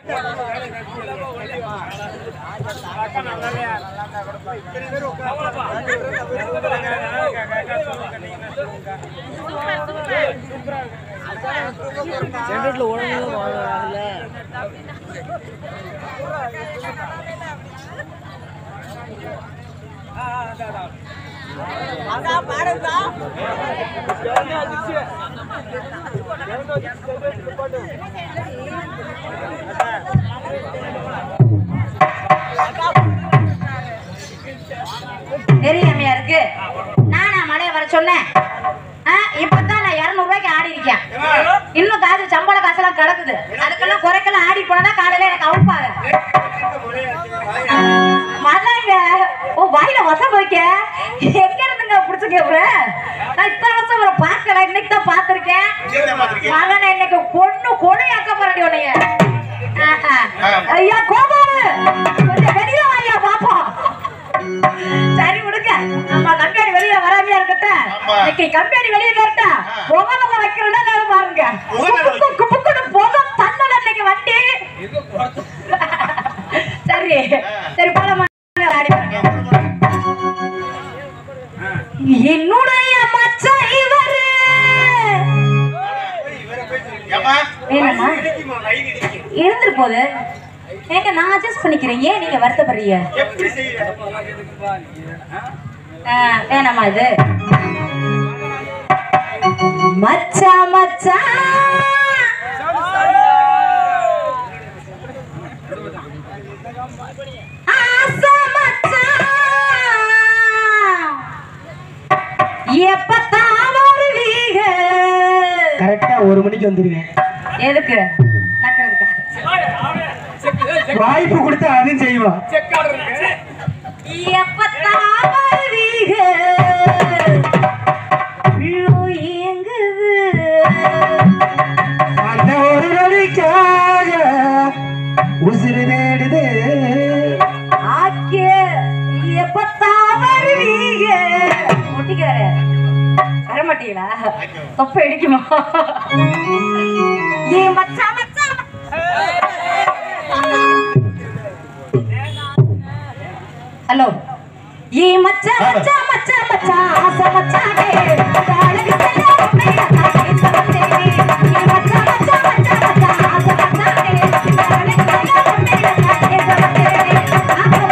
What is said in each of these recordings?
சென்ட்ரட்ல ஒழுங்கு வாங்கல தெரியாமையா இருக்கு நானா மலைய வர சொன்னேன் ஆ, இப்பதான் நான் இருநூறு ரூபாய்க்கு ஆடி இருக்கேன் இன்னும் காசு சம்பள காசெல்லாம் கிடக்குது அதுக்கெல்லாம் குறைக்கெல்லாம் ஆடி போனா காலையில எனக்கு அவுப்பாங்க மலைங்க ஓ வாயில வசம் வைக்க எங்க இருந்துங்க புடிச்சுக்க இவரு நான் இத்தனை வருஷம் இவரை பார்க்கல இன்னைக்கு தான் பார்த்திருக்கேன் மகனை இன்னைக்கு பொண்ணு கொலையாக்க போறடி உன்னைய ஆஹா. ஐயா கோபாலு கொஞ்சம் வெளியில வாயா பாப்போம் சரி விடுங்க நம்ம கம்பெனி வெளிய வராமையா இருக்கட்டும் ஆமா. இன்னைக்கு கம்பெனி வெளிய வரட்டா புகை வைக்கிறதா நேரம் பாருங்க புகை குப்பு குப்புக்குன்னு புகை தன்னல இன்னைக்கு வண்டி சரி சரி போலாமா ஆடி பாருங்க. என்னுடைய மச்சான் இவரு ஏம்மா வேணாமா இருந்துட்டு போகுது ஏங்க நான் அட்ஜஸ்ட் பண்ணிக்கிறேன் ஏன் நீங்க வருத்தப்படுறீங்க எப்படி செய்ய ஆ, வேணாமா இது மச்சா மச்சா ஆசை மச்சான். எப்பத்தான் வருவீங்க? கரெக்டா ஒரு மணிக்கு வந்துருவேன் எதுக்கு நக்கிறதுக்கா வாய்ப்பு கொடுத்து அதையும் செய்வான் எப்பத்தான் வருவீங்க? உள்ளோ ஏங்குது. அந்த ஒரு நொடிக்காக உசுறு தேடுது ஆக்கே, எப்பத்தான் வருவீங்க? ஒட்டிக்கிறாரு. வரமாட்டீங்களா தொப்பை இடிக்குமா ஏ மச்சான் மச்சான் ஹலோ ஏ மச்சான் மச்சான் மச்சான் மச்சான் ஆசை மச்சானே அழகு செல்லம் மேல காக்கே சமத்தே ஏ மச்சான் மச்சான் மச்சான் மச்சான் ஆசை மச்சானே அழகு செல்லம் மேல காக்கே சமத்தே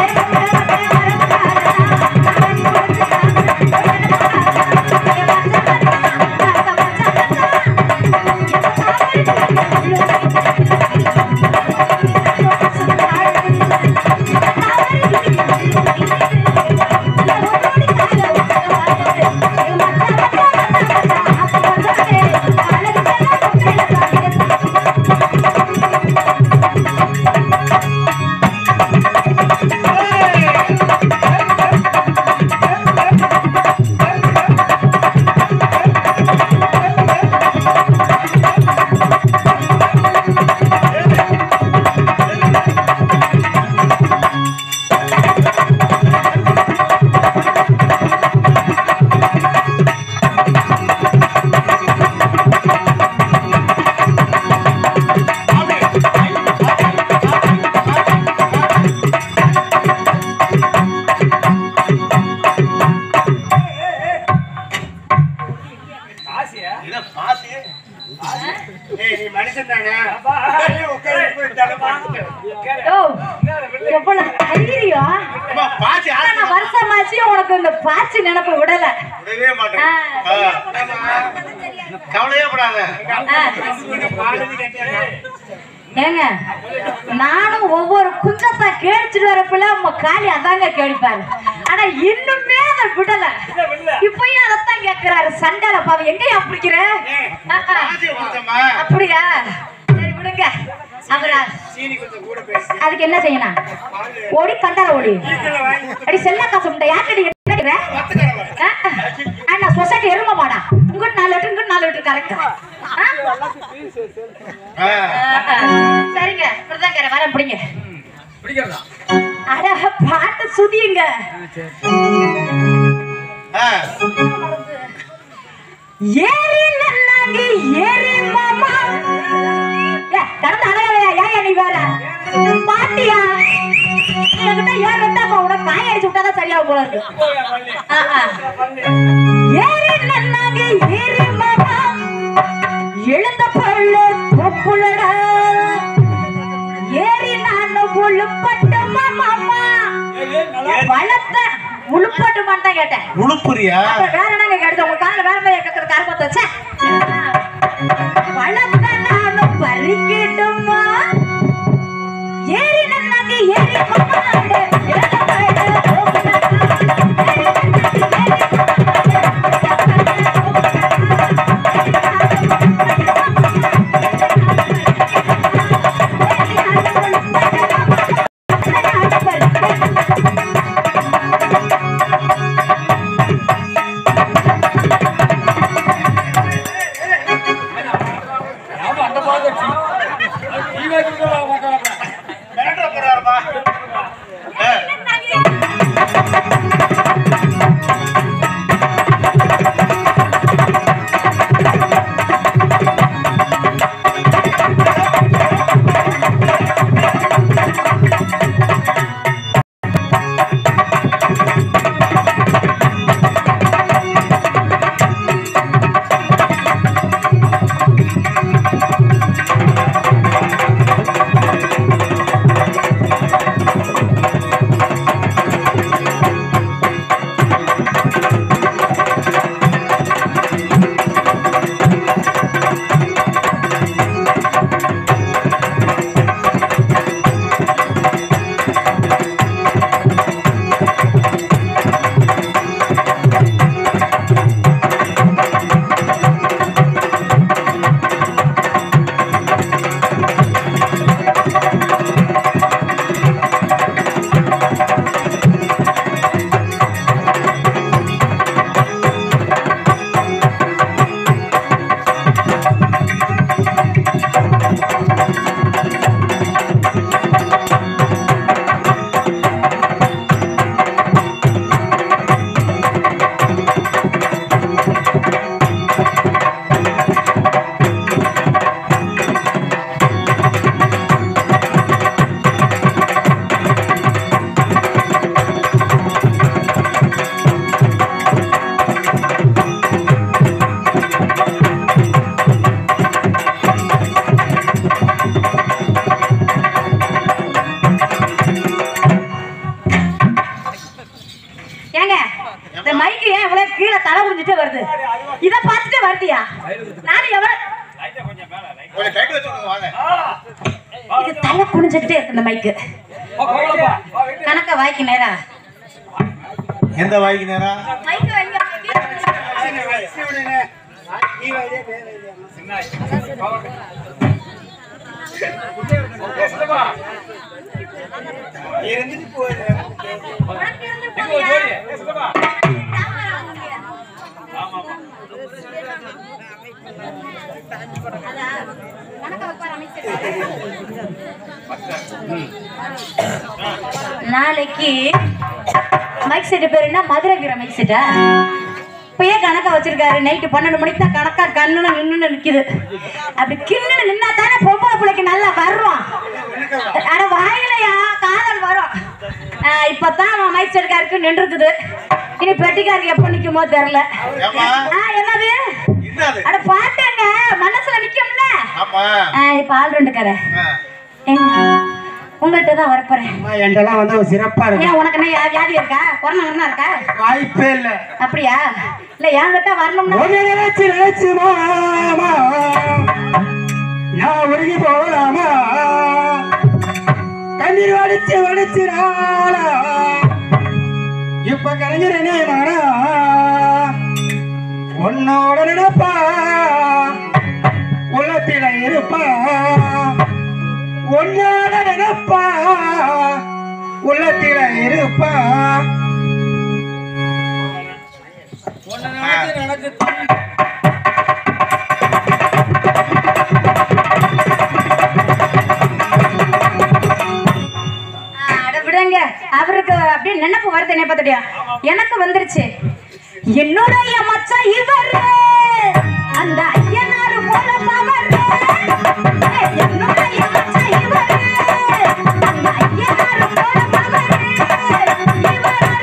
என்ன பாசி ஏய் நீ மனுஷன் தானே உட்கார்ந்து போய் தலை பாத்து ஓ, எவ்வளவு தைரியம் அம்மா பாசி ஆனா நான் வருஷமாச்சு உனக்கு இந்த பாச்சு நினப்பு விடல விடவே மாட்டேன் ஆ. ஆ. கவலையே படாத ஆ. ஏங்க நானும் ஒவ்வொரு குஞ்சத்தை கேடிச்சிட்டு வரப்பல உங்க காளி அதாங்க கேடிப்பாரு ஆனா இன்னுமே அதை விடல இப்பயும் அதைத்தான் கேக்குறாரு சண்டையில பாவ எங்கயா பிடிக்கிற ஆ, ஆ. பாசி கொடுத்தம்மா அப்படியா சரி விடுங்க அவரா சீனி கொஞ்சம் கூட பேசி அதுக்கு என்ன செய்யணும் ஓடி கண்டார ஓடி அடி செல்ல காசு முட்டை யார்கிட்ட கேட்கிற அண்ணா சொசைட்டி எரும மாடா இங்கிட்டு நாலு லிட்டர் இங்கிட்டு நாலு லிட்டர் கரெக்டா ஆ. சரிங்க இப்படிதான் வரேன் பிடிங்க அட பாட்டு சுதியுங்க ஆ. ஏறி நல்லாங்கி ஏறி மாமா ஏ கடந்த அழகலையா ஏன் நீ வேற தேய்ச்சி விட்டாதான் சரியாகும் போல இருக்கு ஆ, ஆ. ஏறி நன்னாங்க ஏறி மாமா எழுந்த பள்ளு தொப்புளடா ஏறி நான் உழுப்பட்டு மாமா வளர்த்த உழுப்பட்டு தான் கேட்டேன் உழுப்புறியா அப்புறம் வேற என்னங்க கேட்டது உங்க கால வேற மாதிரி கேட்கற கருப்பத்தை வச்சா வளர்த்த நானும் பறிக்கிட்டுமா ஏறி நன்னாங்க ஏறி மாமா எழுந்த பள்ளு தொப்புளடா. ஏறி நன்னாங்க, ஏறி மிரட்ட போறாருமா ஏங்க இந்த மைக்கு ஏன் இவ்வளவு கீழே தலை குடிஞ்சிட்டே வருது இத பார்த்துட்டு வருதியா நானும் எவ்வளவு கொஞ்சம் கைட்டு வச்சுக்கோங்க வாங்க இது தலை குனிஞ்சுக்கிட்டே இருக்கு இந்த மைக்கு கணக்க வாய்க்கு நேரா எந்த வாய்க்கு நேரா மைக்கு வைங்க உனக்கு இருந்து போறியா? அதான், கணக்க வைப்பார் அமைச்சர். நாளைக்கு மைக் செட்டு பேர் என்ன மதுரை வீர மைக் செட்டா இப்பயே கணக்கா வச்சிருக்காரு நைட்டு பன்னெண்டு மணிக்கு தான் கணக்கா கண்ணுன்னு நின்னு நிக்குது அப்படி கிண்ணு நின்னா தானே பொம்பளை பிள்ளைக்கு நல்லா வர்றோம் அட வாயிலையா காதல் வரும் ஆஹ் இப்பதான் அவன் மைக் செட்டுக்காருக்கு நின்று இருக்குது இனி பெட்டிக்காருக்கு எப்ப நிக்குமோ தெரியல ஏம்மா? ஆ, என்னது என்னது அட பாட்டுங்க மனசுல நிக்கும்ல ஆமா ஆ, இப்ப ஆள் ரெண்டுக்கார ஆ. உங்கள்கிட்ட தான் வரப்போறேன் அம்மா, என்கிட்டலாம் வந்து அவன் சிறப்பா இருக்கு ஏன் உனக்கு என்ன யா- வியாதி இருக்கா கொரோனா வரணும் இருக்கா வாய்ப்பே இல்ல அப்படியா இல்ல என்கிட்ட வரணும்னா ஒன்னு நினைச்சு நினைச்சு மாமா நான் உருகி போகலாமா கண்ணீர் வடிச்சு வடிச்சு நாளா இப்ப கலைஞரனே மாறா உன்னோட நினைப்பா உள்ளத்தில இருப்பா உன்னோட நினைப்பா உள்ளத்தில இருப்பா ஆ, அட விடுங்க அவருக்கு அப்படியே நினைப்பு வருது என்ன பார்த்துட்டியா எனக்கு வந்துருச்சு என்னுடைய மச்சான் இவரு அந்த ஐயனாரு போல பவரு என்னுடைய மச்சான் இவரு அந்த ஐயனாரு போல பவரு இவரை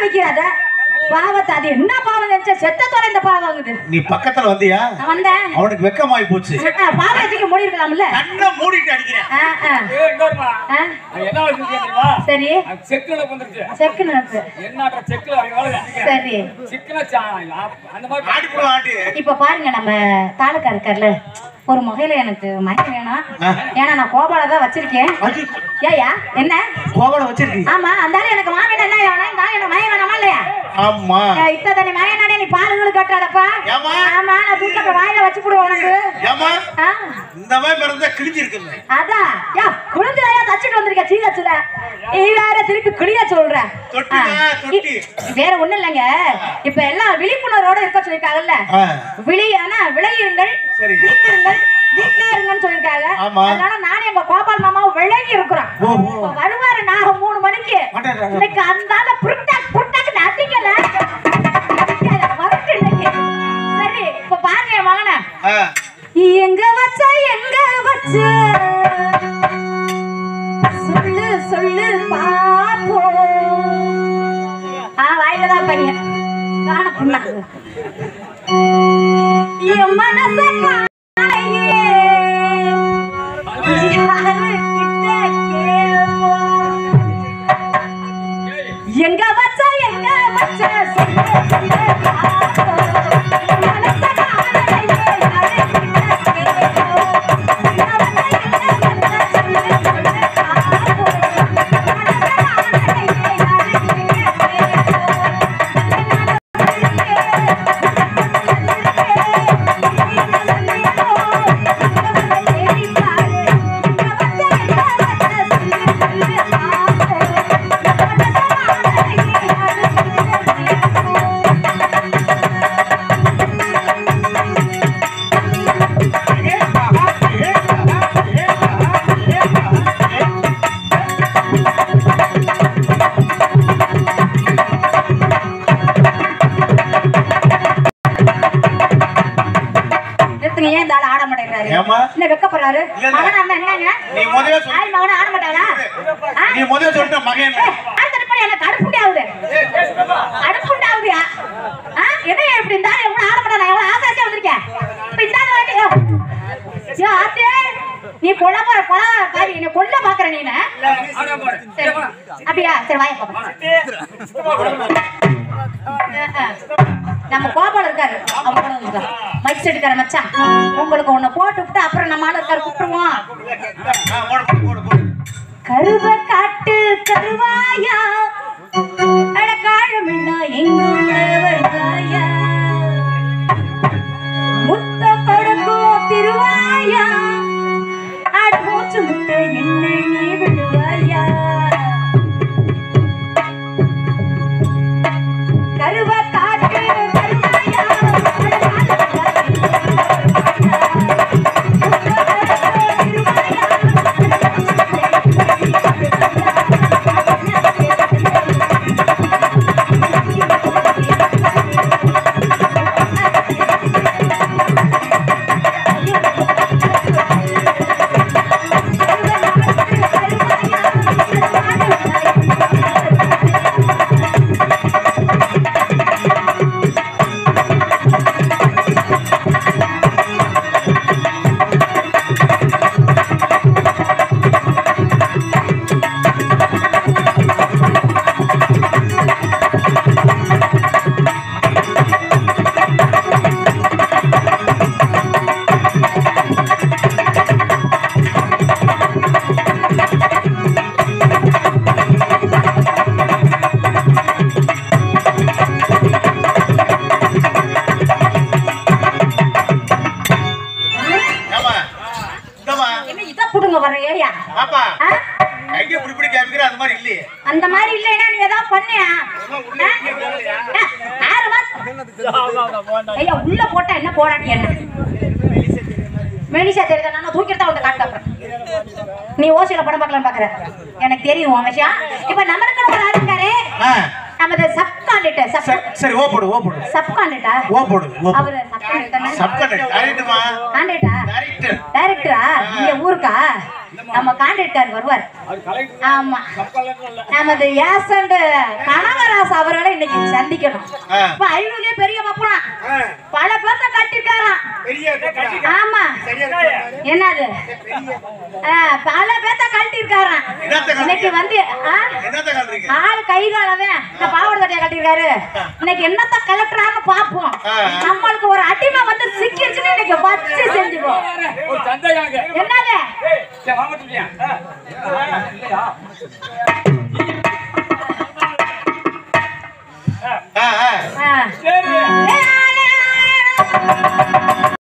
வைக்காத பாவத்தை அது என்ன பாவம் நினைச்சா செத்தத்தோட இந்த பாவம் ஆகுது நீ பக்கத்துல வந்தியா நான் வந்தேன் அவனுக்கு வெக்கமாயி போச்சு ஆ, பாவம் வச்சுக்க மூடி இருக்கலாம்ல கண்ணை மூடிட்டு அடிக்கிறேன் ஆ, ஆ, ஏய், இங்க வருமா? ஆ, அது என்ன வச்சிருக்கீங்க தெரியுமா? சரி அது செக்குல வந்துருச்சு. செக்கு நினைப்பு என்னாட்ட செக்குல அவங்க வேலை செஞ்சுக்க. சரி சிக்கன சா- அந்த மாதிரி ஆடி போடுவோம் ஆடி இப்ப பாருங்க நம்ம தாலுக்கா இருக்கார்ல ஒரு முகையில எனக்கு மயம் வேணும் ஏன்னா நான் கோபால தான் வச்சிருக்கேன் அது ஏயா என்ன கோவலை வச்சிருக்கீங்க ஆமா அந்த ஆளு எனக்கு மாமன் என்ன வேணும் இந்த ஆளு எனக்கு மயம் வேணாமா இல்லையா ஆமா ஏய், இத்த தண்ணி மயனானே நீ பாலுಗಳು கட்டாதப்பா ஏம்மா? ஆமா நான் தூக்கத்தை வாயில வச்சு போடுவேன் உனக்கு ஏமா ஆ, இந்த மாதிரி பிறந்தா கிழிஞ்சிருக்குங்க அதான் யா குழந்தையா தச்சிட்டு வந்திருக்க சீதாச்சுல நீ வேற திருப்பி கிளியா சொல்ற தொட்டியா, ஆ, தொட்டி. இ- வேற ஒண்ணு இல்லைங்க இப்ப எல்லாம் விழிப்புணர்வோட இருக்க சொல்லிருக்காங்கல்ல ஆ, விழி ஆனா விளையுங்கள் சரி. விட்டுருங்கள் வீட்டுல இருங்கன்னு சொல்லிருக்காங்க ஆமா. அதனால நானும் எங்க கோபால் மாமாவும் விலகி இருக்கிறோம் ஓ, ஓ. இப்ப வருவாரு நாங்க மூணு மணிக்கு அடடடட. இன்னைக்கு அந்த ஆள புருட்டாக் புருட்டாக்கு அடிக்கல அடிக்கல, வரட்டு இன்னைக்கு சரி இப்ப பாருங்க என் மகனை ஆ. எங்க வச்ச எங்க வச்ச சொல்லு சொல்லு பாப்போம் ஆ வாயில தான் பையன் காண புண்ணாக்கு என் மனச காணையே யாருக்கிட்ட கேட்போம்? எங்க வச்ச எங்க வச்ச சொல்லு சொல்லு பாப்போம். மனச காணையே யாருக்கிட்ட கேட்போம்? எங்க வச்ச எங்க வச்ச சொல்லு சொல்லு பாப்போம். மனச காணையே யாருக்கிட்ட கேட்போம்? நிறுத்துங்க ஏன் இந்த ஆள் ஆட மாட்டேங்கிறாரு ஏம்மா? என்ன வெக்கப்படுறாரு இல்ல, இல்ல. மகன் அண்ணா என்னங்க நீ முதல்ல சொல்லு. ஆள் மகன் ஆட மாட்டாளா ஆ? நீ முதல்ல சொல்லிட்ட மகன் ஏய், அடுத்த நிமிஷம் எனக்கு அடுப்புண்டி ஆகுது அடுப்புண்டி ஆகுதுயா ஆ என்ன இப்படி இந்த ஆள் எவ்வளவு ஆட மாட்டா நான் எவ்வளவு ஆசாசியா வந்திருக்கேன் இப்ப இந்த ஆள் வந்து யோ ஆத்தே நீ கொல்ல போற கொல பாவி நீ கொல்ல பாக்குற நீ ஆனா பாரு. சரி அப்படியா சரி வாய பாப்பா நம்ம கோபால் இருக்காரு அவங்களோட மைக் செட்டுக்கார மச்சான் உங்களுக்கு ஒண்ணு போட்டு விட்டு அப்புறம் நம்ம ஆளு இருக்காரு கூப்பிட்டுருவோம் ஆ, போடு, போடு, போடு, போடு. கருவ காட்டு கருவாயா அடக்காழமில்லா எங்குள்ளவர் தாயா முத்த கொடுக்கும் திருவாயா அட மூச்சு முட்டை என்ன நீ விடுவாயா கருவ காட்டு கருவாயா ஏம்மா, இந்தம்மா, என்ன இதை புடுங்க வர ஏரியா பாப்பா, ஆ? கையை இப்படி இப்படி காமிக்கிற, அது மாதிரி இல்லையே. அந்த மாதிரி இல்லைன்னா நீ ஏதாவது பண்ணியா ஆ? ஆ, ஆறு மாசம் ஐயா உள்ள போட்டா என்ன போராட்டி என்ன மெலிசா தெரியுதா நான் தூக்கிட்டு தான் வந்து காட்டு அப்புறம் நீ ஓசியில படம் பார்க்கலாம் பாக்குற எனக்கு தெரியும் உன் விஷயம் இப்ப நம்மளுக்கு ஒரு ஆள் இருக்காரு ஆ, நமது சப் காண்டிட்டர் சப் சரி, சரி, ஓ போடு, ஓ போடு. சப் காண்டிட்டா ஓ போடு, ஓ போடு. அவரு சப் காண்டிட்டர் சப்கண்டக்ட், டைரக்ட்டுமா? காண்டிட்டா டைரக்டர். டைரக்டரா இங்க ஊருக்கா நம்ம கான்ட்ராக்டர் வருவார் அது கலெக்டர் ஆமா கலெக்டர் இல்ல நமது ஏசண்ட் கனகராஸ் அவர்களை இன்னைக்கு சந்திக்கணும் ஆ. இப்ப ஐநூறுலயே பெரிய பப்புறான் பல பேர்த்த கட்டிருக்காராம் ஆமா என்னது ஆ, பல பேர்த்த கட்டிருக்காராம் என்னத்த இன்னைக்கு வந்து ஆ? என்னத்த காட்டுறீங்க ஆள் கை காலவே இந்த பாவாடை தட்டையா கட்டிருக்காரு இன்னைக்கு என்னத்த கலெக்டரான்னு பாப்போம் ஆ. நம்மளுக்கு ஒரு அடிமை வந்து சிக்கிருச்சுன்னு இன்னைக்கு வச்சு செஞ்சுருவோம் ஒரு சந்தேகம் என்னது ஏய் சே வாங்க துடியா இல்லையா ஆ ஆ ஆ. சரி ஏ, ஆளே, ஆளே.